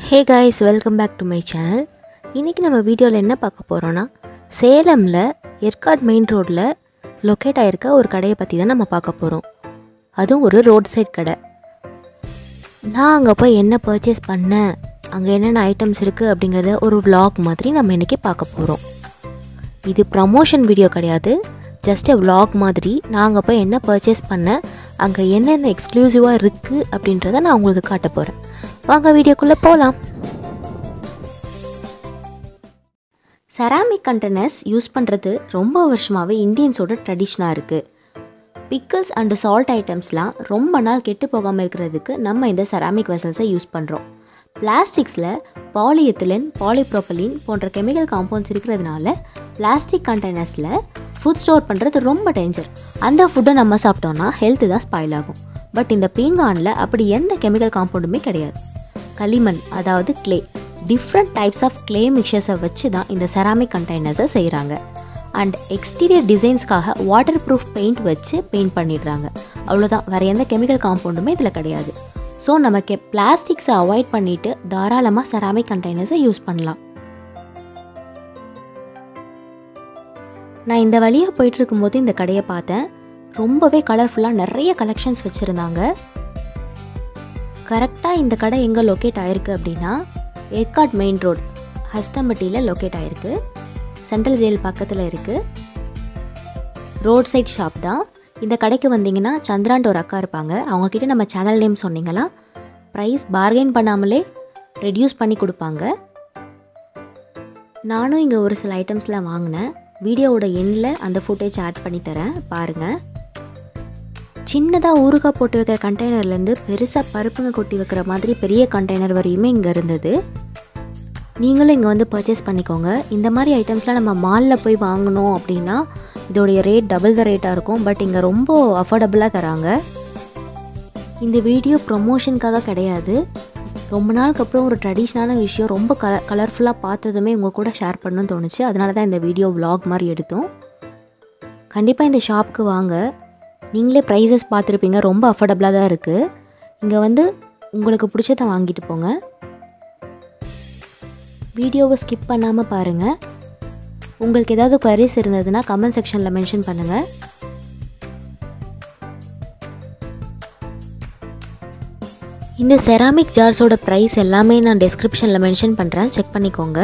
hey guys welcome back to my channel இன்றைக்கி நம்ம வீடியோவில் என்ன பார்க்க போகிறோன்னா சேலமில் ஏற்காடு மெயின் ரோட்டில் லொக்கேட் ஆகிருக்க ஒரு கடையை பற்றி தான் நம்ம பார்க்க போகிறோம் அதுவும் ஒரு ரோட் சைட் கடை நான் அங்கே போய் என்ன பர்ச்சேஸ் பண்ணேன் அங்கே என்னென்ன ஐட்டம்ஸ் இருக்குது அப்படிங்கிறத ஒரு vlog மாதிரி நம்ம இன்றைக்கி பார்க்க போகிறோம் இது ப்ரமோஷன் வீடியோ கிடையாது ஜஸ்ட் vlog மாதிரி நான் அங்கே போய் என்ன பர்ச்சேஸ் பண்ணேன் அங்கே என்னென்ன எக்ஸ்க்ளூசிவாக இருக்குது அப்படின்றத நான் உங்களுக்கு காட்ட போகிறேன் வாங்க வீடியோக்குள்ளே போகலாம் செராமிக் கண்டெய்னர்ஸ் யூஸ் பண்ணுறது ரொம்ப வருஷமாகவே இந்தியன்ஸோட ட்ரெடிஷனாக இருக்குது பிக்கிள்ஸ் அண்டு சால்ட் ஐட்டம்ஸ்லாம் ரொம்ப நாள் கெட்டு போகாமல் இருக்கிறதுக்கு நம்ம இந்த செராமிக் வெசல்ஸை யூஸ் பண்ணுறோம் பிளாஸ்டிக்ஸில் பாலிஎத்திலின் பாலிப்ரோப்பலின் போன்ற கெமிக்கல் காம்பவுண்ட்ஸ் இருக்கிறதுனால பிளாஸ்டிக் கண்டெய்னர்ஸில் ஃபுட் ஸ்டோர் பண்ணுறது ரொம்ப டேஞ்சர் அந்த ஃபுட்டை நம்ம சாப்பிட்டோன்னா ஹெல்த்து தான் ஸ்பாயில் ஆகும் பட் இந்த பீங்கானில் அப்படி எந்த கெமிக்கல் காம்பவுண்டுமே கிடையாது களிமண் அதாவது clay different types of clay மிக்சர்ஸை வச்சு தான் இந்த செராமிக் கண்டெய்னர்ஸை செய்கிறாங்க அண்ட் எக்ஸ்டீரியர் டிசைன்ஸ்க்காக வாட்டர் ப்ரூஃப் பெயிண்ட் வச்சு பெயிண்ட் பண்ணிடுறாங்க அவ்வளோதான் வேறு எந்த கெமிக்கல் காம்பவுண்டுமே இதில் கிடையாது ஸோ நமக்கு பிளாஸ்டிக்ஸை அவாய்ட் பண்ணிவிட்டு தாராளமாக செராமிக் கண்டெய்னர்ஸை யூஸ் பண்ணலாம் நான் இந்த வழியாக போயிட்டு இருக்கும்போது இந்த கடையை பார்த்தேன் ரொம்பவே கலர்ஃபுல்லாக நிறைய கலெக்ஷன்ஸ் வச்சுருந்தாங்க கரெக்டாக இந்த கடை எங்கே லொக்கேட் ஆயிருக்கு அப்படின்னா ஏற்காட் மெயின் ரோட் ஹஸ்தம்பட்டியில் லொக்கேட் ஆயிருக்கு சென்ட்ரல் ஜெயில் பக்கத்தில் இருக்குது ரோட் சைட் ஷாப் தான் இந்த கடைக்கு வந்தீங்கன்னா சந்திரான்ட்டு ஒரு அக்கா இருப்பாங்க அவங்கக்கிட்ட நம்ம சேனல் நேம் சொன்னீங்களா ப்ரைஸ் பார்கெயின் பண்ணாமலே ரெடியூஸ் பண்ணி கொடுப்பாங்க நானும் இங்கே ஒரு சில ஐட்டம்ஸ்லாம் வாங்கினேன் வீடியோவோட எண்ணில் அந்த ஃபுட்டேஜ் ஆட் பண்ணி தரேன் பாருங்கள் சின்னதாக ஊறுகாய் போட்டு வைக்கிற கண்டெய்னர்லேருந்து பெருசாக பருப்புங்க கொட்டி வைக்கிற மாதிரி பெரிய கண்டெய்னர் வரையுமே இங்கே இருந்தது நீங்களும் இங்கே வந்து பர்ச்சேஸ் பண்ணிக்கோங்க இந்த மாதிரி ஐட்டம்ஸ்லாம் நம்ம மாலில் போய் வாங்கணும் அப்படின்னா இதோடைய ரேட் டபுள் த ரேட்டாக இருக்கும் பட் இங்கே ரொம்ப அஃபோர்டபுளாக தராங்க இந்த வீடியோ ப்ரொமோஷனுக்காக கிடையாது ரொம்ப நாளுக்கு அப்புறம் ஒரு ட்ரெடிஷ்னலான விஷயம் ரொம்ப கல கலர்ஃபுல்லாக பார்த்ததுமே உங்கள் கூட ஷேர் பண்ணணும்னு தோணுச்சு அதனால தான் இந்த வீடியோ vlog மாதிரி எடுத்தோம் கண்டிப்பாக இந்த ஷாப்புக்கு வாங்க நீங்களே ப்ரைஸஸ் பார்த்துருப்பீங்க ரொம்ப அஃபோர்டபுளாக தான் இருக்குது இங்கே வந்து உங்களுக்கு பிடிச்சதை வாங்கிட்டு போங்க வீடியோவை ஸ்கிப் பண்ணாமல் பாருங்கள் உங்களுக்கு ஏதாவது queries இருந்ததுன்னா கமெண்ட் செக்ஷனில் மென்ஷன் பண்ணுங்கள் இந்த செராமிக் ஜார்ஸோட ப்ரைஸ் எல்லாமே நான் டெஸ்கிரிப்ஷனில் மென்ஷன் பண்ணுறேன் செக் பண்ணிக்கோங்க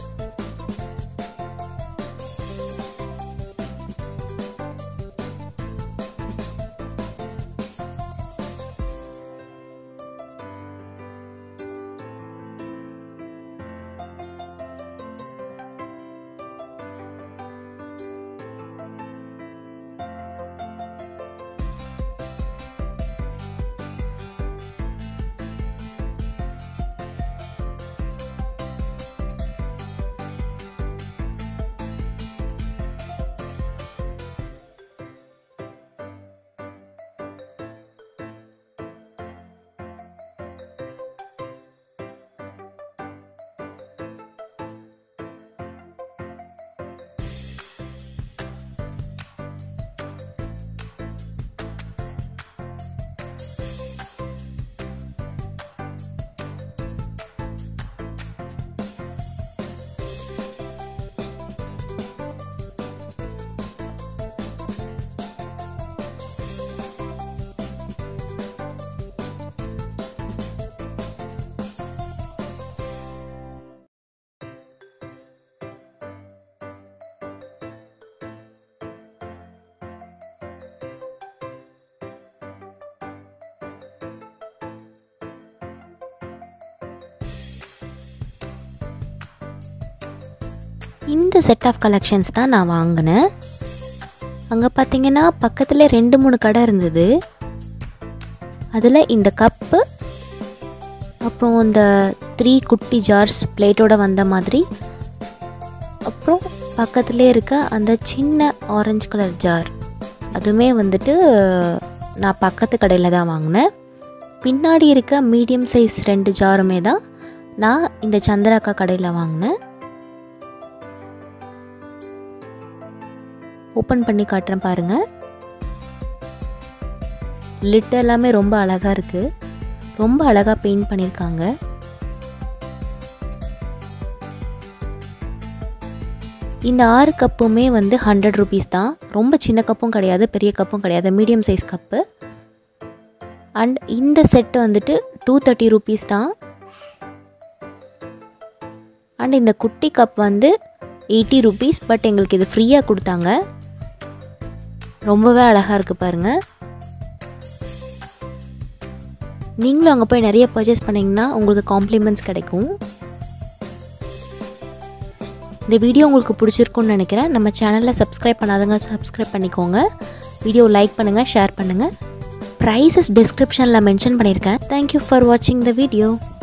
இந்த செட் ஆஃப் கலெக்ஷன்ஸ் தான் நான் வாங்கினேன் அங்கே பார்த்தீங்கன்னா பக்கத்தில் ரெண்டு மூணு கடை இருந்தது அதில் இந்த கப்பு அப்புறம் இந்த த்ரீ குட்டி ஜார்ஸ் பிளேட்டோட வந்த மாதிரி அப்புறம் பக்கத்துலேயே இருக்க அந்த சின்ன ஆரஞ்சு கலர் ஜார் அதுவுமே வந்துட்டு நான் பக்கத்து கடையில் தான் வாங்கினேன் பின்னாடி இருக்க மீடியம் சைஸ் ரெண்டு ஜாருமே தான் நான் இந்த சந்திராக்கா கடையில் வாங்கினேன் ஓப்பன் பண்ணி காட்டுறேன் பாருங்கள் லிட் எல்லாமே ரொம்ப அழகாக இருக்குது ரொம்ப அழகாக பெயிண்ட் பண்ணியிருக்காங்க இந்த ஆறு கப்புமே வந்து ஹண்ட்ரட் ருபீஸ் தான் ரொம்ப சின்ன கப்பும் கிடையாது பெரிய கப்பும் கிடையாது மீடியம் சைஸ் கப்பு அண்ட் இந்த செட்டு வந்துட்டு டூ தேர்ட்டி ருபீஸ் தான் அண்ட் இந்த குட்டி கப் வந்து எயிட்டி ருபீஸ் பட் எங்களுக்கு இது ஃப்ரீயாக கொடுத்தாங்க ரொம்பவே அழகாக இருக்குது பாருங்கள் நீங்களும் அங்கே போய் நிறைய பர்ச்சேஸ் பண்ணிங்கன்னா உங்களுக்கு காம்ப்ளிமெண்ட்ஸ் கிடைக்கும் இந்த வீடியோ உங்களுக்கு பிடிச்சிருக்குன்னு நினைக்கிறேன் நம்ம சேனலில் சப்ஸ்கிரைப் பண்ணாதவங்க சப்ஸ்கிரைப் பண்ணிக்கோங்க வீடியோ லைக் பண்ணுங்கள் ஷேர் பண்ணுங்கள் ப்ரைஸஸ் டிஸ்கிரிப்ஷனில் மென்ஷன் பண்ணியிருக்கேன் தேங்க்யூ ஃபார் வாட்சிங் த வீடியோ